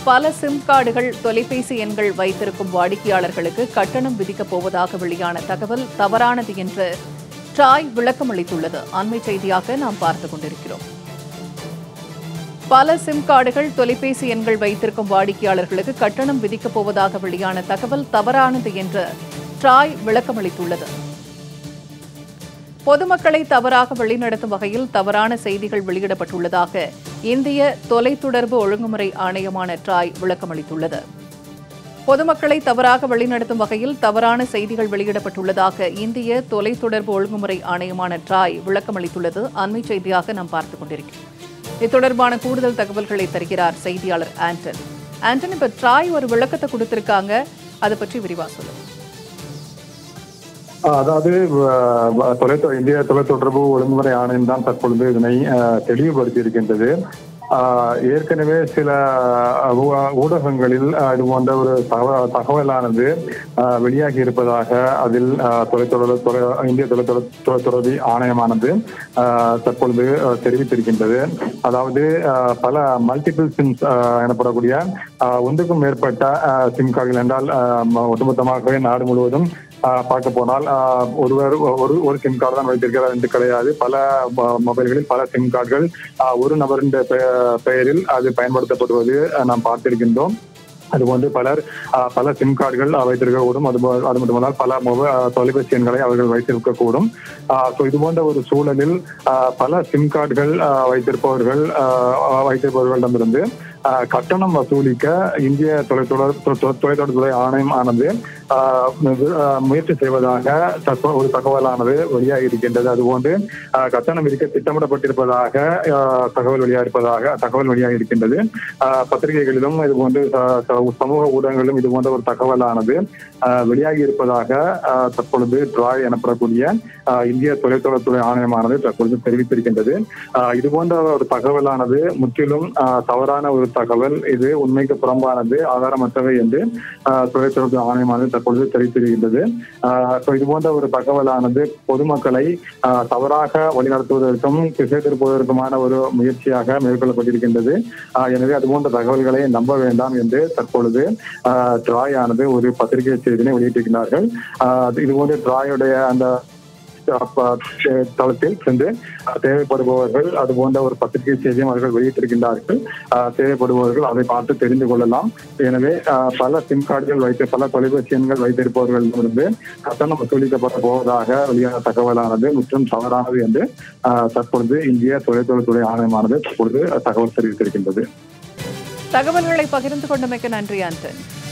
பல சிம் கார்டுகள் தொலைபேசி எண்கள் வைத்திருக்கும் வாடிக்கையாளர்களுக்கு கட்டணம் விதிக்கப் போவதாக வெளியான தகவல் தவறானது என்று ட்ராய் விளக்கம் அளித்துள்ளது அண்மை செய்தியாக நாம் பார்த்துக் கொண்டிருக்கிறோம் பல சிம் கார்டுகள் தொலைபேசி எண்கள் வைத்திருக்கும் வாடிக்கையாளர்களுக்கு கட்டணம் விதிக்கப் போவதாக வெளியான தகவல் தவறானது என்று ட்ராய் விளக்கமளித்துள்ளது பொதுமக்களை தவறாக வழிநடத்தும் வகையில் தவறான செய்திகள் வெளியிடப்பட்டுள்ளதாக இந்திய தொலைத்தொடர்பு ஒழுங்குமுறை ஆணையமான ட்ராய் விளக்கமளித்துள்ளது பொதுமக்களை தவறாக வழிநடத்தும் வகையில் தவறான செய்திகள் வெளியிடப்பட்டுள்ளதாக இந்திய தொலைத்தொடர்பு ஒழுங்குமுறை ஆணையமான ட்ராய் விளக்கமளித்துள்ளது அண்மை செய்தியாக நாம் பார்த்துக் கொண்டிருக்கிறோம் இது தொடர்பான கூடுதல் தகவல்களை தருகிறார் செய்தியாளர் ஆண்டன் ஆண்டன் இப்ப ட்ராய் ஒரு விளக்கத்தை கொடுத்திருக்காங்க அதை பற்றி விரிவா சொல்லுங்க ஆஹ் அதாவது அஹ், தொலைத்தொ இந்திய தொலைத்தொடர்பு ஒழுங்குமுறை ஆணையம் தான் தற்பொழுது இதனை அஹ், தெளிவுபடுத்தி இருக்கின்றது ஆஹ், ஏற்கனவே சில அஹ், ஊ- ஊடகங்களில் அஹ், இது போன்ற ஒரு தகவ- தகவலானது அஹ், வெளியாகி இருப்பதாக அதில் அஹ், தொலைத்தொடர் தொலை இந்திய தொலைத்தொடர் தொலைத்தொடர்பு ஆணையமானது அஹ், தற்பொழுது அஹ், தெரிவித்திருக்கின்றது அதாவது அஹ், பல மல்டிபிள் சிம்ஸ் எனப்படக்கூடிய அஹ், ஒன்றுக்கும் மேற்பட்ட சிம் கார்டுகள் என்றால் அஹ், ம- ஒட்டுமொத்தமாகவே நாடு முழுவதும் ஆஹ் பார்க்க போனால் ஆஹ் ஒருவர் ஒரு ஒரு சிம் கார்டு தான் வைத்திருக்கிறார் என்று கிடையாது பல ம- மொபைல்களில் பல சிம் கார்டுகள் ஆஹ் ஒரு நபரின் பெ- பெயரில் அது பயன்படுத்தப்படுவது ஆஹ் நாம் பார்த்திருக்கின்றோம் அதுபோன்று பலர் ஆஹ் பல சிம் கார்டுகள் ஆஹ் வைத்திருக்கக்கூடும் அது போ- அது மட்டுமல்லால் பல மொபைல் ஆஹ் தொலைபேசி எண்களை அவர்கள் வைத்திருக்கக்கூடும் ஸோ இது போன்ற ஒரு சூழலில் ஆஹ் பல சிம் கார்டுகள் ஆஹ் வைத்திருப்பவர்கள் ஆஹ் வைத்திருப்பவர்களிடமிருந்து ஆஹ் கட்டணம் வசூலிக்க இந்திய தொலைத்தொடர் தொ- தொ- தொலைத்தொடர்புத்துறை ஆணையம் ஆனது ஆஹ் மு- ஆஹ் முயற்சி செய்வதாக தற்போ- ஒரு தகவலானது வெளியாகி இருக்கின்றது அதுபோன்று ஆஹ் கட்டணம் விதிக்க திட்டமிடப்பட்டிருப்பதாக ஆஹ் தகவல் வெளியாக இருப்பதாக தகவல் வெளியாக இருக்கின்றது ஆஹ் பத்திரிகைகளிலும் இது போன்று ச- ச- சமூக ஊடகங்களிலும் இது போன்ற ஒரு தகவலானது ஆஹ் வெளியாகி இருப்பதாக ஆஹ் தற்பொழுது ட்ராய் எனப்படக்கூடிய ஆஹ் இந்திய தொலைத்தொடர்புத்துறை ஆணையமானது தற்பொழுது தெரிவித்திருக்கின்றது ஆஹ் இது போன்ற ஒரு தகவலானது முற்றிலும் ஆஹ் தவறான ஒரு தகவல் இது உண்மைக்கு புறம்பானது ஆதாரமற்றவை என்று ஆஹ் தொலைத்தொடர்பு ஆணையமானது தற்பொழுது தெரிவித்திருக்கின்றது ஆஹ் so இது போன்ற ஒரு தகவலானது பொதுமக்களை ஆஹ் தவறாக வழிநடத்துவதற்கும் திசை திருப்புவதற்குமான ஒரு முயற்சியாக மேற்கொள்ளப்பட்டிருக்கின்றது ஆஹ் எனவே அது போன்ற தகவல்களை நம்ப வேண்டாம் என்று தற்பொழுது ஆஹ் ட்ராய் ஆனது ஒரு பத்திரிகை செய்தினை வெளியிட்டிருக்கிறார்கள் ஆஹ் இது போன்ற ட்ராயுடைய அந்த அப்ப, தே- தளத்தில் சென்று அஹ், தேவைப்படுபவர்கள் அது போன்ற ஒரு பத்திரிகை செய்தியும் அவர்கள் வெளியிட்டிருக்கின்றார்கள் அஹ், தேவைப்படுபவர்கள் அதை பார்த்து தெரிந்து கொள்ளலாம் எனவே அஹ், பல சிம் கார்டுகள் வைத்து பல தொலைபேசி எண்கள் வைத்திருப்பவர்களிடமிருந்து கட்டணம் வசூலிக்கப்பட போவதாக வெளியான தகவலானது முற்றும் தவறானது என்று அஹ், தற்பொழுது இந்திய தொலைத்தொழில்துறை ஆணையமானது தற்பொழுது தகவல் தெரிவித்திருக்கின்றது தகவல்களை பகிர்ந்து கொண்டமைக்கு நன்றி ஆண்டன்